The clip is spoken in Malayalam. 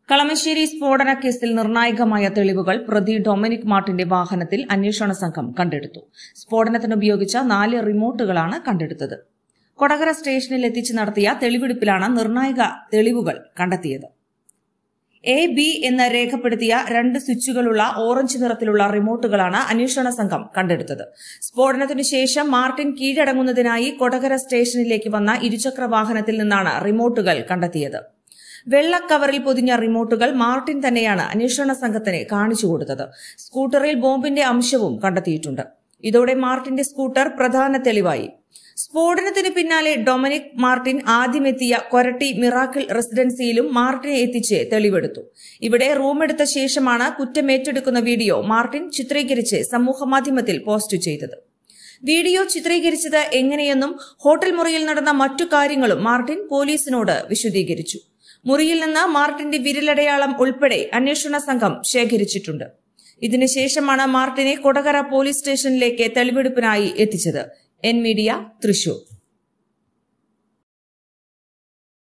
കളമശ്ശേരി സ്ഫോടന കേസിൽ നിർണായകമായ തെളിവുകൾ പ്രതി ഡൊമിനിക് മാർട്ടിന്റെ വാഹനത്തിൽ അന്വേഷണ സംഘം കണ്ടെടുത്തു സ്ഫോടനത്തിന് ഉപയോഗിച്ച നാല് റിമോട്ടുകളാണ് കണ്ടെടുത്തത് കൊടകര സ്റ്റേഷനിൽ എത്തിച്ച് നടത്തിയ തെളിവെടുപ്പിലാണ് നിർണായക തെളിവുകൾ കണ്ടെത്തിയത് എ ബി എന്ന് രേഖപ്പെടുത്തിയ രണ്ട് സ്വിച്ചുകളുള്ള ഓറഞ്ച് നിറത്തിലുള്ള റിമോട്ടുകളാണ് അന്വേഷണ സംഘം കണ്ടെടുത്തത് സ്ഫോടനത്തിനു ശേഷം മാർട്ടിൻ കീഴടങ്ങുന്നതിനായി കൊടകര സ്റ്റേഷനിലേക്ക് വന്ന ഇരുചക്ര വാഹനത്തിൽ നിന്നാണ് റിമോട്ടുകൾ കണ്ടെത്തിയത് വെള്ള കവറിൽ പൊതിഞ്ഞ റിമോട്ടുകൾ മാർട്ടിൻ തന്നെയാണ് അന്വേഷണ സംഘത്തിന് കാണിച്ചു കൊടുത്തത് സ്കൂട്ടറിൽ ബോംബിന്റെ അംശവും കണ്ടെത്തിയിട്ടുണ്ട് ഇതോടെ മാർട്ടിന്റെ സ്കൂട്ടർ പ്രധാന തെളിവായി സ്ഫോടനത്തിന് പിന്നാലെ ഡൊമിനിക് മാർട്ടിൻ ആദ്യമെത്തിയ കൊരട്ടി മിറാക്കിൾ റെസിഡൻസിയിലും മാർട്ടിനെ എത്തിച്ച് തെളിവെടുത്തു ഇവിടെ റൂമെടുത്ത ശേഷമാണ് കുറ്റമേറ്റെടുക്കുന്ന വീഡിയോ മാർട്ടിൻ ചിത്രീകരിച്ച് സമൂഹമാധ്യമത്തിൽ പോസ്റ്റ് ചെയ്തത് വീഡിയോ ചിത്രീകരിച്ചത് എങ്ങനെയെന്നും ഹോട്ടൽ മുറിയിൽ നടന്ന മറ്റു കാര്യങ്ങളും മാർട്ടിൻ പോലീസിനോട് വിശദീകരിച്ചു മുറിയിൽ നിന്ന് മാർട്ടിന്റെ വിരലടയാളം ഉൾപ്പെടെ അന്വേഷണ സംഘം ശേഖരിച്ചിട്ടുണ്ട് ഇതിനുശേഷമാണ് മാർട്ടിനെ കൊടകര പോലീസ് സ്റ്റേഷനിലേക്ക് തെളിവെടുപ്പിനായി എത്തിച്ചത് എൻ മീഡിയ തൃശൂർ